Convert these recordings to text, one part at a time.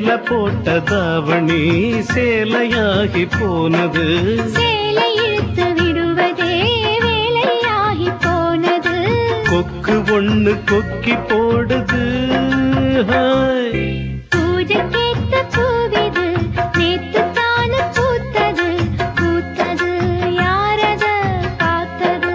மேல போட்ட தாவணி சேலையாகி போனது சேலை இழுத்து விடுவதே வேலையாகி போனது கொக்கு ஒண்ணு கொக்கி போடுது ஹாய். பூஜைக்கேத்த பூவிது நேத்து தானு பூத்தது பூத்தது யாரத பார்த்தது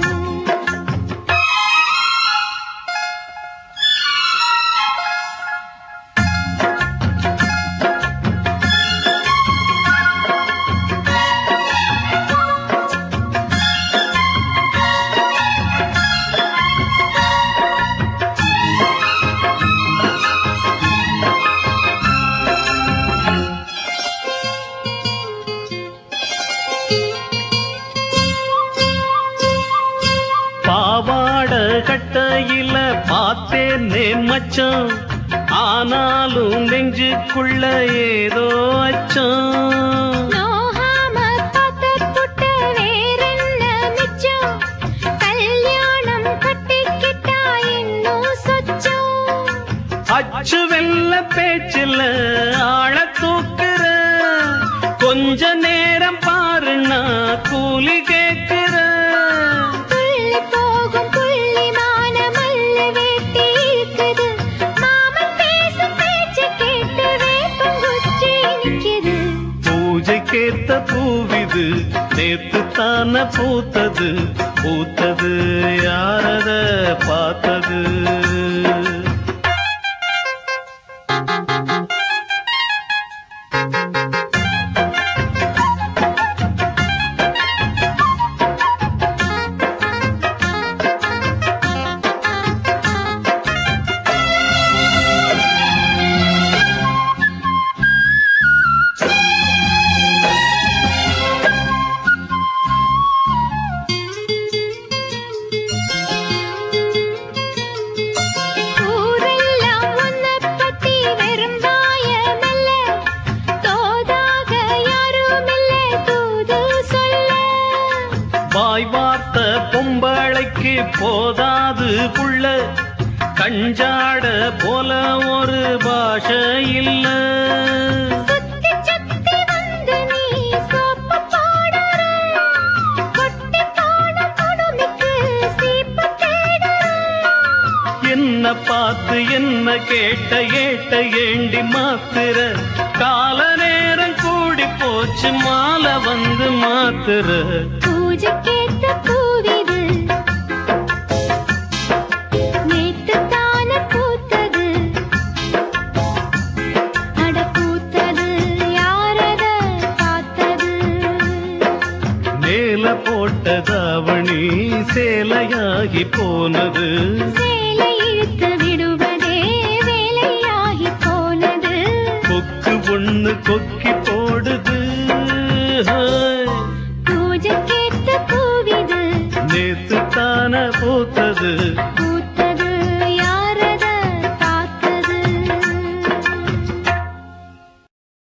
பாவாட கட்டையில பார்த்தேனே மச்சான் ஆனாலும் நெஞ்சுக்குள்ள ஏதோ அச்சம் நோகாம பார்த்த புட்ட வேறென்ன மிச்சம் கல்யாணம் கட்டிக்கிட்டா இன்னும் சொச்சம் அச்சு வெல்ல பேச்சில் ஆழ தூக்குற கொஞ்ச நேரம் பாருன்னா கூலி கேட்கிற புள்ளி போகும் புள்ளிமான மல்லு வெட்டி இருக்குது மாமன் பேசும் பேச்சு கேட்டு வேப்பங்குச்சி நிக்குது பூஜைக்கேத்த பூவிது நேத்து தான பூத்தது பூத்தது யாரத பார்த்தது ஊரெல்லாம் உன்னைப் பத்தி வெறும் வாயமல்ல. தோதாக யாருமில்ல தூது சொல்ல. வாய் வார்த்த பொம்பளைக்கு போதாது புள்ள கஞ்சாட போல ஒரு பாஷை இல்ல சுத்தி சுத்தி வந்து நீ சோப்பு போடுற. கொட்டி போன குடுமிக்கு சீப்பு தேடுற. என்ன பார்த்து என்ன கேட்ட ஏட்ட ஏண்டி மாத்துற கால நேரம் கூடி போச்சு மாலை வந்து மாத்துற பூஜைக்கேத்த பூவிது. நேத்துத்தான பூத்தது. அட பூத்தது யாரத பார்த்தது மேல போட்ட தாவணி சேலையாகி போனது சேலை இழுத்து விடுவதே வேலையாகி போனது கொக்கு ஒண்ணு கொக்கி போடுது ஹாய்.